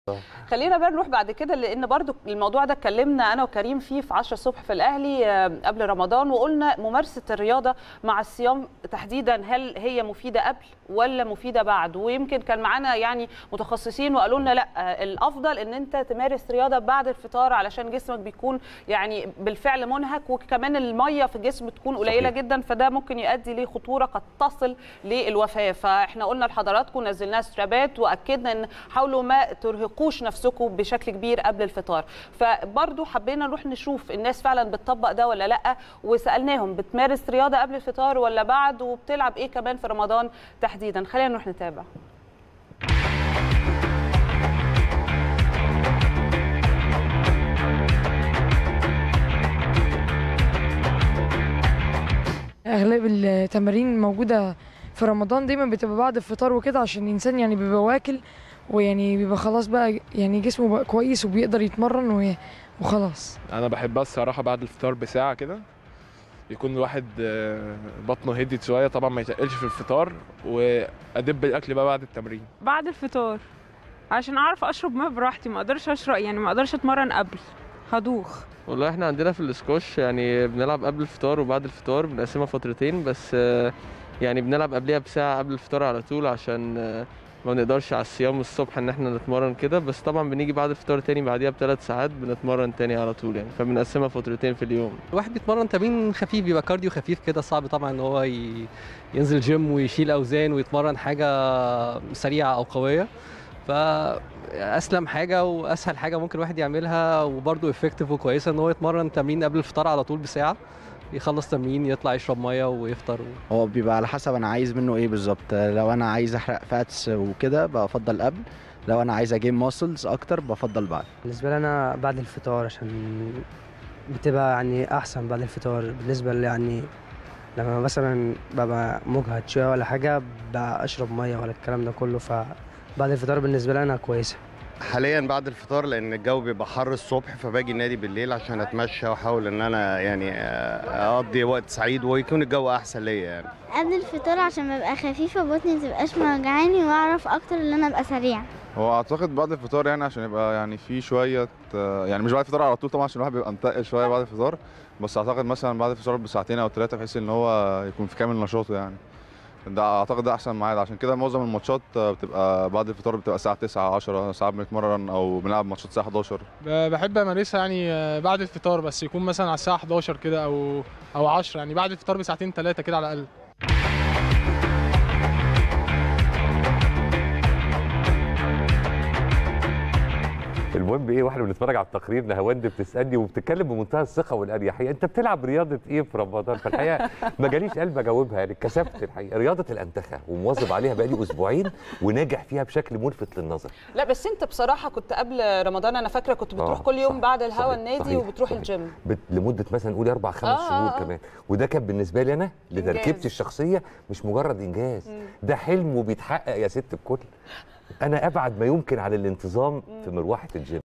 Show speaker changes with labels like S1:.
S1: خلينا بقى نروح بعد كده لان برضو الموضوع ده اتكلمنا انا وكريم فيه في 10 الصبح في الاهلي آه، قبل رمضان وقلنا ممارسه الرياضه مع الصيام تحديدا هل هي مفيده قبل ولا مفيده بعد ويمكن كان معانا يعني متخصصين وقالوا لنا لا آه، الافضل ان انت تمارس رياضه بعد الفطار علشان جسمك بيكون يعني بالفعل منهك وكمان الميه في الجسم تكون قليله
S2: صحيح.
S1: جدا فده ممكن يؤدي لخطوره قد تصل للوفاه فاحنا قلنا لحضراتكم نزلنا سترابات واكدنا ان حاولوا ما ترهقوش نفسكم بشكل كبير قبل الفطار فبرضو حبينا نروح نشوف الناس فعلا بتطبق ده ولا لا وسالناهم بتمارس رياضه قبل الفطار ولا بعد وبتلعب ايه كمان في رمضان تحديدا خلينا نروح نتابع
S3: اغلب التمارين موجوده في رمضان دايما بتبقى بعد الفطار وكده عشان الانسان يعني بيبقى واكل ويعني بيبقى خلاص بقى يعني جسمه بقى كويس وبيقدر يتمرن و- وخلاص
S4: انا بحبها الصراحه بعد الفطار بساعه كده يكون الواحد آه، بطنه هديت شويه طبعا ما يتقلش في الفطار وادب الاكل بقى بعد التمرين
S5: بعد الفطار عشان اعرف اشرب ماء براحتي ما اقدرش اشرب يعني ما اقدرش اتمرن قبل هدوخ
S6: والله احنا عندنا في الاسكوش يعني بنلعب قبل الفطار وبعد الفطار بنقسمها فترتين بس آه، يعني بنلعب قبلها بساعة قبل الفطار على طول عشان آه، ما بنقدرش على الصيام الصبح ان احنا نتمرن كده بس طبعا بنيجي بعد الفطار تاني بعديها بثلاث ساعات بنتمرن تاني على طول يعني فبنقسمها فترتين في اليوم
S7: الواحد بيتمرن تمرين خفيف بيبقى كارديو خفيف كده صعب طبعا ان هو ي... ينزل جيم ويشيل اوزان ويتمرن حاجه سريعه او قويه فاسلم حاجه واسهل حاجه ممكن الواحد يعملها وبرده افكتيف وكويسه ان هو يتمرن تمرين قبل الفطار على طول بساعه يخلص تمرين يطلع يشرب ميه ويفطر
S8: هو بيبقى على حسب انا عايز منه ايه بالظبط لو انا عايز احرق فاتس وكده بفضل قبل لو انا عايز اجيب ماسلز اكتر بفضل بعد
S9: بالنسبة لي أنا بعد الفطار عشان بتبقى يعني أحسن بعد الفطار بالنسبة لي يعني لما مثلا ببقى مجهد شوية ولا حاجة بقى أشرب مية ولا الكلام ده كله فبعد الفطار بالنسبة لي أنا كويسة
S10: حاليا بعد الفطار لان الجو بيبقى حر الصبح فباجي النادي بالليل عشان اتمشى واحاول ان انا يعني آه، اقضي وقت سعيد ويكون الجو احسن ليا يعني
S11: قبل الفطار عشان ببقى خفيفة بطني متبقاش موجعاني واعرف اكتر ان انا ابقى سريعة
S12: هو اعتقد بعد الفطار يعني عشان يبقى يعني في شويه آه، يعني مش بعد الفطار على طول طبعا عشان الواحد بيبقى متقل شويه بعد الفطار بس اعتقد مثلا بعد الفطار بساعتين او ثلاثه بحيث ان هو يكون في كامل نشاطه يعني ده اعتقد ده احسن ميعاد عشان كده معظم الماتشات آه، بتبقى بعد الفطار بتبقى الساعه 9 10 ساعات بنتمرن او بنلعب ماتشات الساعه 11
S4: ب- بحب امارسها يعني آه، بعد الفطار بس يكون مثلا على الساعه 11 كده او او 10 يعني بعد الفطار بساعتين ثلاثه كده على الاقل
S2: المهم ايه واحنا بنتفرج على التقرير نهاوند بتسالني وبتتكلم بمنتهى الثقه والاريحيه انت بتلعب رياضه ايه في رمضان فالحقيقه ما جاليش قلب اجاوبها يعني اتكسفت الحقيقه رياضه الانتخه ومواظب عليها بقالي اسبوعين وناجح فيها بشكل ملفت للنظر
S1: لا بس انت بصراحه كنت قبل رمضان انا فاكره كنت بتروح
S2: آه،
S1: كل يوم
S2: صح،
S1: بعد الهوا
S2: صحيح،
S1: النادي
S2: صحيح،
S1: وبتروح
S2: صحيح.
S1: الجيم
S2: بت- لمده مثلا قولي اربع خمس
S1: آه،
S2: شهور
S1: آه.
S2: كمان وده كان بالنسبه لي انا
S1: إنجاز.
S2: لتركيبتي الشخصيه مش مجرد انجاز
S1: مم.
S2: ده حلم وبيتحقق يا ست الكل انا ابعد ما يمكن عن الانتظام في مروحه الجيم